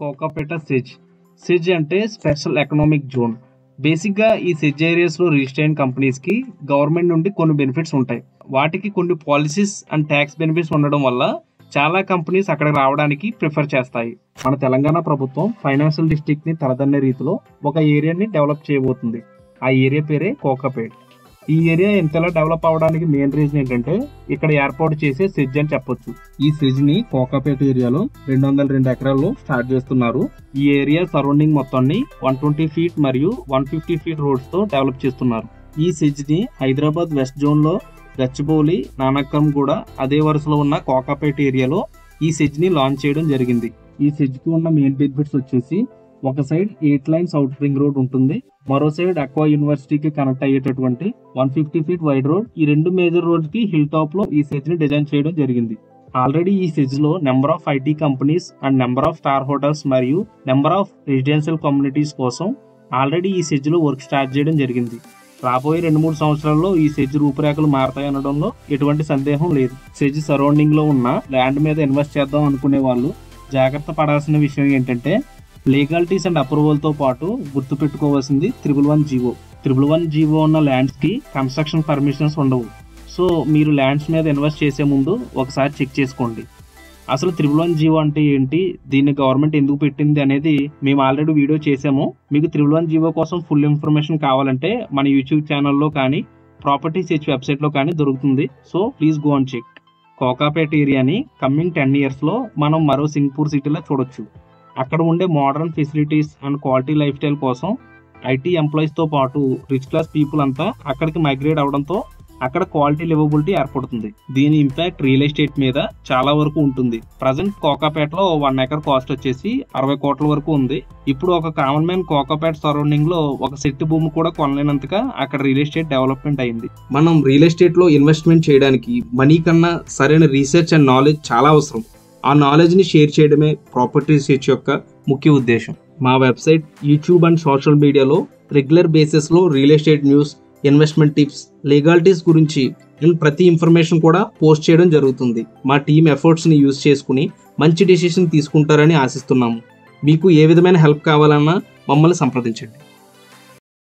Kokapet SEZ SEZ అంటే special economic zone బేసిక్గా ఈ సెజ్ ఏరియాస్లో రిజిస్టర్ అయిన కంపెనీస్కి గవర్నమెంట్ నుండి కొన్ని బెనిఫిట్స్ ఉంటాయి వాటికి కొన్ని పాలసీస్ అండ్ ట్యాక్స్ బెనిఫిట్స్ ఉండడం వల్ల చాలా కంపెనీస్ అక్కడికి రావడానికి ప్రిఫర్ చేస్తాయి మన తెలంగాణ ప్రభుత్వం ఫైనాన్షియల్ డిస్ట్రిక్ట్ ని తలదన్నే రీతిలో ఒక ఏరియాని డెవలప్ చేయబోతుంది ఆ ఏరియా పేరే కోకాపేట్ ఈ ఏరియా ఇంతలా డెవలప్ అవడానికి మెయిన్ రీజన్ ఏంటంటే ఇక్కడ ఏర్పాటు చేసే సెజ్ అని చెప్పొచ్చు ఈ సెజ్ ని కోకాపేట ఏరియాలో రెండు వందల రెండు ఎకరాల్లో స్టార్ట్ చేస్తున్నారు ఈ ఏరియా సరౌండింగ్ మొత్తాన్ని వన్ ట్వంటీ ఫీట్ మరియు వన్ ఫిఫ్టీ ఫీట్ రోడ్స్ తో డెవలప్ చేస్తున్నారు ఈ సెజ్ ని హైదరాబాద్ వెస్ట్ జోన్ లో గచ్చిబౌలి నానక్కం కూడా అదే వరుసలో ఉన్న కోకాపేట ఏరియాలో ఈ సెజ్ ని లాంచ్ చేయడం జరిగింది ఈ సెజ్ కి ఉన్న మెయిన్ బెనిఫిట్స్ వచ్చేసి ఒక side eight lanes out ring road ఉంటుంది మరో సైడ్ అక్వా యూనివర్సిటీకి కనెక్ట్ అయ్యేటటువంటి one fifty feet wide road ఈ రెండు మేజర్ రోడ్స్ కి హిల్ టాప్ లో ఈ సెజ్ ని డిజైన్ చేయడం జరిగింది ఆల్రెడీ ఈ సెజ్ లో number of IT companies and number of star hotels మరియు నెంబర్ ఆఫ్ రెసిడెన్షియల్ కమ్యూనిటీస్ కోసం ఆల్రెడీ ఈ సెజ్ లో వర్క్ స్టార్ట్ చేయడం జరిగింది రాబోయే రెండు మూడు సంవత్సరాల్లో ఈ సెజ్ రూపురేఖలు మారతాయి అనడంలో ఎటువంటి సందేహం లేదు సెజ్ సరౌండింగ్ లో ఉన్న ల్యాండ్ మీద ఇన్వెస్ట్ చేద్దాం అనుకునే వాళ్ళు జాగ్రత్త పడాల్సిన విషయం ఏంటంటే లీగాలిటీస్ అండ్ అప్రూవల్ తో పాటు గుర్తు పెట్టుకోవాల్సింది triple one GO triple one GO ఉన్న ల్యాండ్స్ కి కన్స్ట్రక్షన్ పర్మిషన్స్ ఉండవు సో మీరు ల్యాండ్స్ మీద ఇన్వెస్ట్ చేసే ముందు ఒకసారి చెక్ చేసుకోండి అసలు త్రిబుల్ వన్ జీవో అంటే ఏంటి దీన్ని గవర్నమెంట్ ఎందుకు పెట్టింది అనేది మేము ఆల్రెడీ వీడియో చేసాము మీకు త్రిబుల్ వన్ జీవో కోసం ఫుల్ ఇన్ఫర్మేషన్ కావాలంటే మన యూట్యూబ్ ఛానల్లో కానీ ప్రాపర్టీ సెర్చ్ వెబ్సైట్లో కానీ దొరుకుతుంది so please go and check Kokapet ఏరియాని కమ్మింగ్ టెన్ ఇయర్స్లో మనం మరో సింగపూర్ సిటీలో చూడొచ్చు అక్కడ ఉండే modern facilities and quality life style కోసం ఐటీ ఎంప్లాయీస్తో పాటు రిచ్ క్లాస్ పీపుల్ అంతా అక్కడికి మైగ్రేట్ అవడంతో అక్కడ క్వాలిటీ లివబిలిటీ ఏర్పడుతుంది దీని ఇంపాక్ట్ రియల్ ఎస్టేట్ మీద చాలా వరకు ఉంటుంది ప్రజెంట్ కోకాపేటలో వన్ ఎకర్ కాస్ట్ వచ్చేసి అరవై కోట్ల వరకు ఉంది ఇప్పుడు ఒక కామన్ మ్యాన్ కోకాపేట సరౌండింగ్ లో ఒక సెట్ భూమి కూడా కొనలేనంతగా అక్కడ రియల్ ఎస్టేట్ డెవలప్మెంట్ అయింది మనం రియల్ ఎస్టేట్ లో ఇన్వెస్ట్మెంట్ చేయడానికి మనీ కన్నా సరైన రీసెర్చ్ అండ్ నాలెడ్జ్ చాలా అవసరం ఆ నాలెడ్జ్ ని షేర్ చేయడమే ప్రాపర్టీ రీసెర్చ్ యొక్క ముఖ్య ఉద్దేశం మా వెబ్సైట్ యూట్యూబ్ అండ్ సోషల్ మీడియాలో రెగ్యులర్ బేసిస్ లో real estate news investment tips legalities గురించి అండ్ ప్రతి ఇన్ఫర్మేషన్ కూడా పోస్ట్ చేయడం జరుగుతుంది మా టీమ్ ఎఫర్ట్స్ ని యూజ్ చేసుకుని మంచి డెసిషన్ తీసుకుంటారని ఆశిస్తున్నాము మీకు ఏ విధమైన హెల్ప్ కావాలన్నా మమ్మల్ని సంప్రదించండి